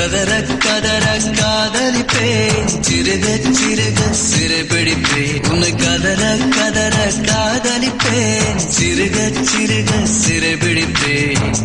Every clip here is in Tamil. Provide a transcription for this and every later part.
கதற கதற காதலிப்பேன் சிறுக சிறுக சிறுபிடிப்பேன் உன்னை கதற கதற காதலிப்பேன் சிறுக சிறுக சிறுபிடிப்பேன்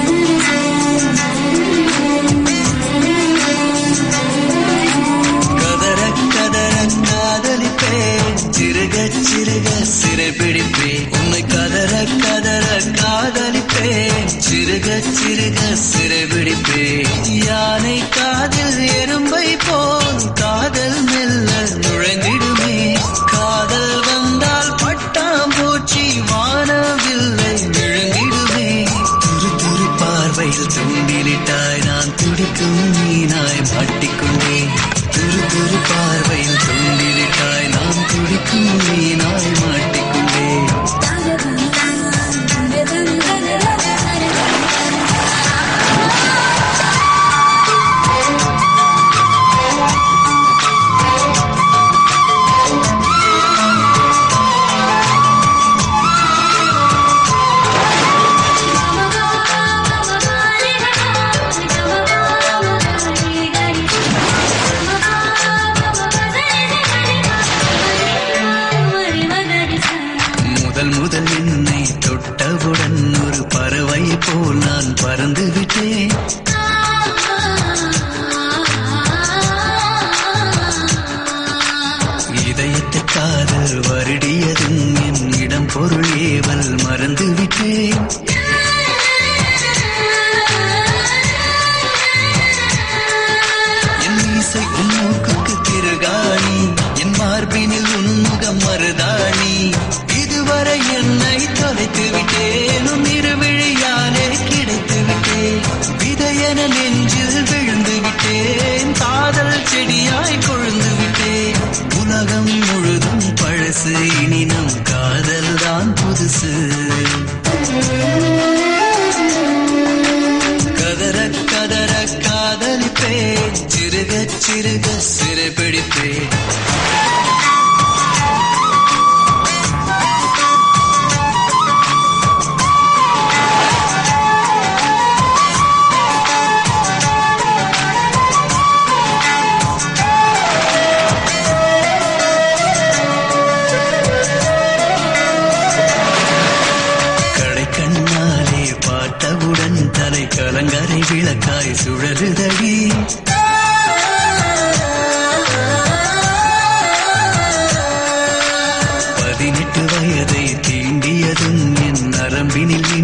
கதற கதற காதலிப்பேன் சிறுக சிறுக சிறைபிடிப்பேன் உன்னை கதற கதற காதலிப்பேன் சிறுக சிறுக சிறைபிடிப்பேன் யானை காதில் எறும்பை போல் காதல் மெல்ல நுழைந்திடுமே காதல் வந்தால் பட்டாம்பூச்சி வானவில்லை விழுங்கிடுமே துரு துரு பார்வையில் தூண்டிலிட்டாய் நான் துடிக்கும் மீனாய் மாட்டிக்கொண்டேன் துரு துரு பார்வையில் தூண்டிலிட்டாய் நான் துடிக்கும் மீனாய் மாட்டிக்கொண்டேன் முதல் முதல் என்னை தொட்டவுடன் ஒரு பறவை போல் நான் பறந்து விட்டேன் இதயத்தை காதல் வருடியதும் என் இடம் பொருள் ஏவல் மறந்து விட்டேன் என் மீசை உன் மூக்குக்கு திருகாணி என் மார்பினில் உன் முகம் மருதாணி இதுவரை என்னை தொலைத்து விட்டேன் உன் இருவிழியாலே கிடைத்து விட்டேன் விதையென நெஞ்சில் விழுந்து விட்டேன் காதல் செடியாய் கொழுந்து விட்டேன் உலகம் முழுதும் பழசு இனி நம் காதல் தான் புதுசு கதற கதற காதலிப்பேன் சிறுக சிறுக சிறைபிடிப்பேன் கடை கண்ணாலே பார்த்தவுடன் தலை கலங்கரை விளக்காய் சுழலுதடி பதினெட்டு வயதை தீண்டியதும் என் நரம்பினில்